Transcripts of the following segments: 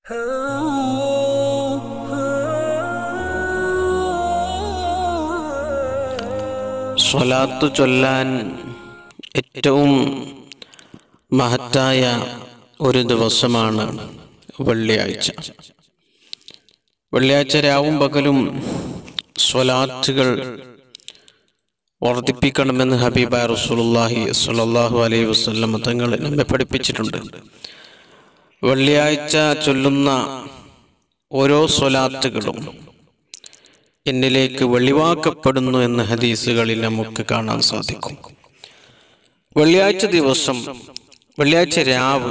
സ്വലാത്ത് ചൊല്ലാൻ ഏറ്റവും മഹത്തായ ഒരു ദിവസമാണ് വെള്ളിയാഴ്ച വെള്ളിയാഴ്ച രാവും പകലും സ്വലാത്തുകൾ വർദ്ധിപ്പിക്കണമെന്ന് ഹബീബ റസൂലുള്ളാഹി സ്വല്ലല്ലാഹു അലൈഹി വസല്ലം തങ്ങൾ നമ്മെ പഠിപ്പിച്ചിട്ടുണ്ട് വെള്ളിയാഴ്ച ചൊല്ലുന്ന ഓരോ സ്വലാത്തുകളും എന്നിലേക്ക് വെളിവാക്കപ്പെടുന്നു എന്ന ഹദീസുകളിൽ നമുക്ക് കാണാൻ സാധിക്കും വെള്ളിയാഴ്ച ദിവസം വെള്ളിയാഴ്ച രാവ്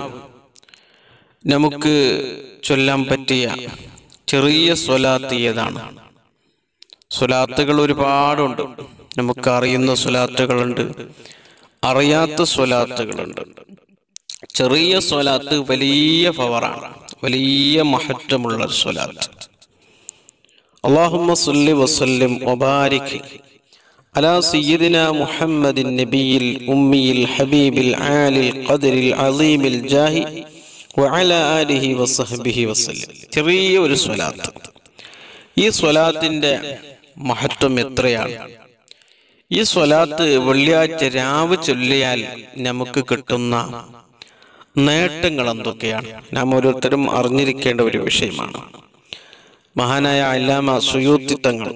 നമുക്ക് ചൊല്ലാൻ പറ്റിയ ചെറിയ സ്വലാത്ത് ഏതാണ് സ്വലാത്തുകൾ ഒരുപാടുണ്ട് നമുക്ക് അറിയുന്ന സ്വലാത്തുകളുണ്ട് അറിയാത്ത സ്വലാത്തുകളുണ്ട് ചെറിയ സ്വലാത്ത് വലിയ പവറാണ് വലിയ മഹത്വമുള്ള സ്വലാത്ത് اللهم صل وسلم وبارك على سيدنا محمد النبي الأمي الحبيب العالي القدر العظيم الجاه وعلى آله وصحبه وسلم ചെറിയ ഒരു സ്വലാത്ത് ഈ സ്വലാത്തിന്റെ മഹത്വം എത്രയാണ് ഈ സ്വലാത്ത് വെള്ളിയാഴ്ച രാവ് ചൊല്ലിയാൽ നമുക്ക് കിട്ടുന്ന നേട്ടങ്ങൾ എന്തൊക്കെയാണ് നാം ഓരോരുത്തരും അറിഞ്ഞിരിക്കേണ്ട ഒരു വിഷയമാണ് മഹാനായ അല്ലാമ സുയൂത്തി തങ്ങൾ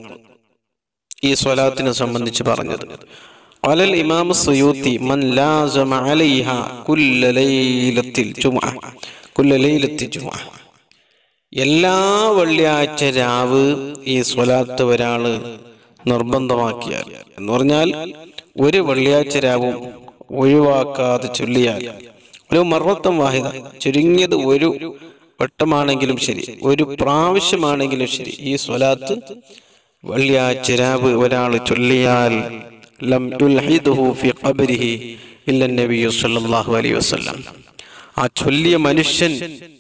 ഈ സ്വലാത്തിനെ സംബന്ധിച്ച് പറഞ്ഞത് അലൽ ഇമാം സുയൂത്തി മൻ ലാസമ അലൈഹ കുല്ല ലൈലത്തിൽ ജുമുഅ കുല്ല ലൈലത്തിൽ ജുമുഅ എല്ലാ വെള്ളിയാഴ്ച രാവ് ഈ സ്വലാത്ത് ഒരാള് നിർബന്ധമാക്കിയാൽ എന്ന് പറഞ്ഞാൽ ഒരു വെള്ളിയാഴ്ച രാവും ഒഴിവാക്കാതെ ചൊല്ലിയാൽ ഒരു മർവത്തം വാഹിദ ചുരുങ്ങിയത് ഒരു വട്ടമാണെങ്കിലും ശരി ഒരു പ്രാവശ്യമാണെങ്കിലും ശരി ഈ സ്വലാത്ത് വെള്ളിയാഴ്ച രാവ് ഒരാൾ ചൊല്ലിയാൽ ലം യുൽഹിദുഹു ഫി ഖബരിഹി ഇല്ല നബിയു സല്ലല്ലാഹു അലൈഹി വസല്ലം ആ ചൊല്ലിയ മനുഷ്യൻ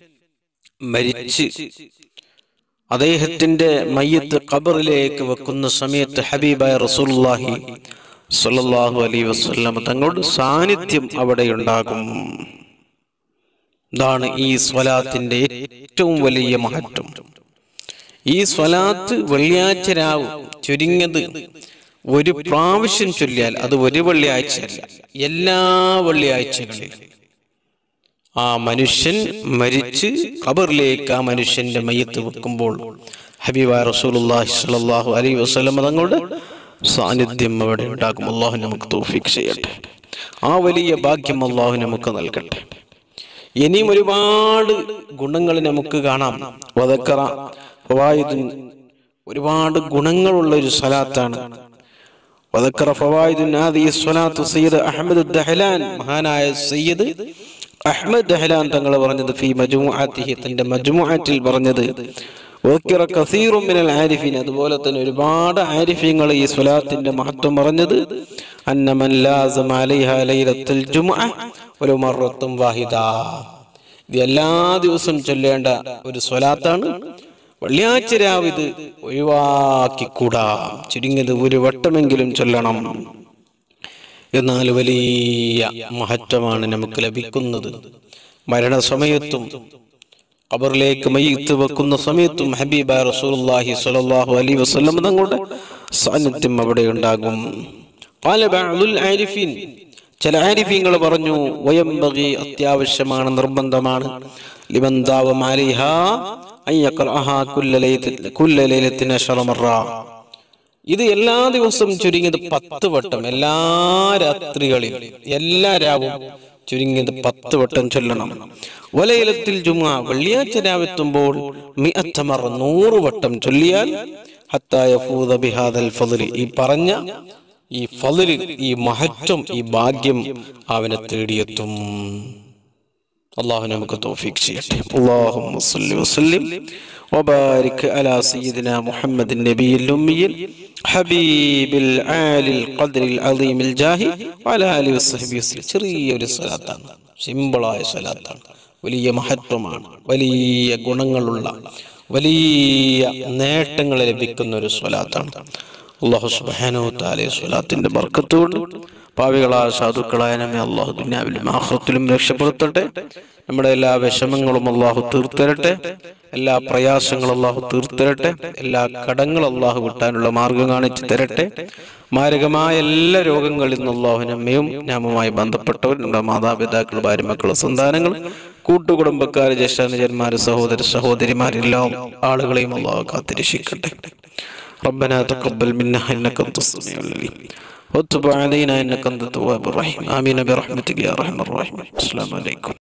മരിച്ച് അദ്ദേഹത്തിന്റെ മയ്യത്ത് ഖബറിലേക്ക് വെക്കുന്ന സമയത്ത് ഹബീബായ റസൂലുള്ളാഹി സല്ലല്ലാഹു അലൈഹി വസല്ലം തങ്ങളുടെ സാന്നിധ്യം അവിടെ ഉണ്ടാകും ഇതാണ് ഈ സ്വലാത്തിന്റെ ഏറ്റവും വലിയ മഹത്വം ഈ സ്വലാത്ത് വെള്ളിയാഴ്ച രാവ് ചുരുങ്ങിയത് ഒരു പ്രാവശ്യം ചൊല്ലിയാൽ അത് ഒരു വെള്ളിയാഴ്ചയല്ല എല്ലാ വെള്ളിയാഴ്ചകളിലും ആ മനുഷ്യൻ മരിച്ച് ഖബറിലേക്ക് ആ മനുഷ്യന്റെ മയ്യത്ത് വെക്കുമ്പോൾ ഹബീബ റസൂലുള്ളാഹി സ്വല്ലല്ലാഹു അലൈഹി വസല്ലം തങ്ങളുടെ സാന്നിധ്യം അവിടെ ഉണ്ടാകും അള്ളാഹു നമുക്ക് തൗഫീഖ് ചെയ്യട്ടെ ആ വലിയ ഭാഗ്യം അള്ളാഹു നമുക്ക് നൽകട്ടെ ഇനിയും ഒരുപാട് ഗുണങ്ങൾ നമുക്ക് കാണാം വദക്കറ ഫവായിദുൻ ഒരുപാട് ഗുണങ്ങളുള്ള ഒരു സ്വലാത്താണ് വദക്കറ ഫവായിദുൻ ആദി സ്വലാത്തു സയ്യിദ് അഹമ്മദ് ദഹലാൻ മഹാനായ സയ്യിദ് അഹ്മദ് ദഹലാൻ തങ്ങൾ പറഞ്ഞത് ഫി മജ്മുഅത്തിഹി തന്റെ മജ്മുഅത്തിൽ പറഞ്ഞത് വക്കിറ കസീറും മിനൽ ആരിഫീൻ അതുപോലെ തന്നെ ഒരുപാട് ആരിഫീങ്ങൾ ഈ സ്വലാത്തിന്റെ മഹത്വം പറഞ്ഞത് അന്ന മൻ ലാസമ അലൈഹ ലൈലത്തുൽ ജുമുഅ ഒരു മറത്തും വാഹിദ ഇത് എല്ലാ ദിവസവും ചൊല്ലേണ്ട ഒരു സ്വലാത്താണ് വെള്ളിയാഴ്ച രാവ് ഇത് ഒഴിവാക്കിക്കൂടാ ചുരുങ്ങിയത് ഒരു വട്ടമെങ്കിലും ചൊല്ലണം എന്നാൽ വലിയ മഹത്വമാണ് നമുക്ക് ലഭിക്കുന്നത് മരണസമയത്തും ഖബറിലേക്ക് മയ്യത്ത് വെക്കുന്ന സമയത്തും ഹബീബ റസൂലുള്ളാഹി സ്വല്ലല്ലാഹു അലൈഹി വസല്ലം തങ്ങളുടെ സാന്നിധ്യം അവിടെ ഉണ്ടാകും ഖാല ബഅദുൽ ആരിഫീൻ ചില ആരിഫീങ്ങൾ പറഞ്ഞു വയംബഗി അത്യാവശ്യമാണ് നിർബന്ധമാണ് ലിമൻ ദാവം അലൈഹാ അൻ യഖറഅഹാ കുല്ല ലൈലത്തിൻ കുല്ല ലൈലത്തിൻ അശറ മറ ഇത് എല്ലാ ദിവസവും ചുരുങ്ങിയത് പത്ത് വട്ടം എല്ലാ രാത്രികളിലും എല്ലാ രാവും ചുരുങ്ങിയത് പത്ത് വട്ടം ചൊല്ലണം വലയിലത്തിൽ ജുമ വെള്ളിയാഴ്ച രാവെത്തുമ്പോൾ മിഅത്തമർ നൂറ് വട്ടം ചൊല്ലിയാൽ ഹത്തായ ഫൂദ ബിഹാദൽ ഫضل ഈ പറഞ്ഞ ഈ ഫضل ഈ മഹത്വം ഈ ഭാഗ്യം അവനെ തേടിയെത്തും അള്ളാഹു നമുക്ക് തൗഫീഖ് ചെയ്യട്ടെ അല്ലാഹുമ്മ സ്വല്ലി വസല്ലിം وبارك على سيدنا محمد النبي الأمي حبيب العالي القدر العظيم الجاه وعلى آله وصحبه وسلم ചെറിയ ഒരു സ്വലാത്താണ് സിമ്പിളായ സ്വലാത്താണ് വലിയ മഹത്വമാണ് വലിയ ഗുണങ്ങളുള്ള വലിയ നേട്ടങ്ങൾ ലഭിക്കുന്ന ഒരു സ്വലാത്താണ് അള്ളാഹു സുബ്ഹാനഹു വതആല സ്വലാത്തിന്റെ ബർക്കത്ത് കൊണ്ട് പാവികളായ സാധുക്കളായ നമ്മെ അള്ളാഹു ദുനിയാവിലും ആഖിറത്തിലും രക്ഷപ്പെടുത്തട്ടെ നമ്മുടെ എല്ലാ വിഷമങ്ങളും അള്ളാഹു തീർത്തരട്ടെ എല്ലാ പ്രയാസങ്ങളും അള്ളാഹു തീർത്തരട്ടെ എല്ലാ കടങ്ങളും അള്ളാഹു വിട്ടാനുള്ള മാർഗം കാണിച്ചു തരട്ടെ മാരകമായ എല്ലാ രോഗങ്ങളിൽ നിന്ന് അള്ളാഹു നമ്മയും നാമുമായി ബന്ധപ്പെട്ടവർ നമ്മുടെ മാതാപിതാക്കൾ ഭാര്യമക്കൾ സന്താനങ്ങൾ കൂട്ടുകുടുംബക്കാർ ജ്യേഷ്ഠാനുജന്മാർ സഹോദര സഹോദരിമാരെല്ലാം ആളുകളെയും അള്ളാഹു കാത്തിരക്ഷിക്കട്ടെ ربنا تقبل منا انك انت السميع العليم وتب علينا انك انت التواب الرحيم امين برحمتك يا ارحم الراحمين السلام عليكم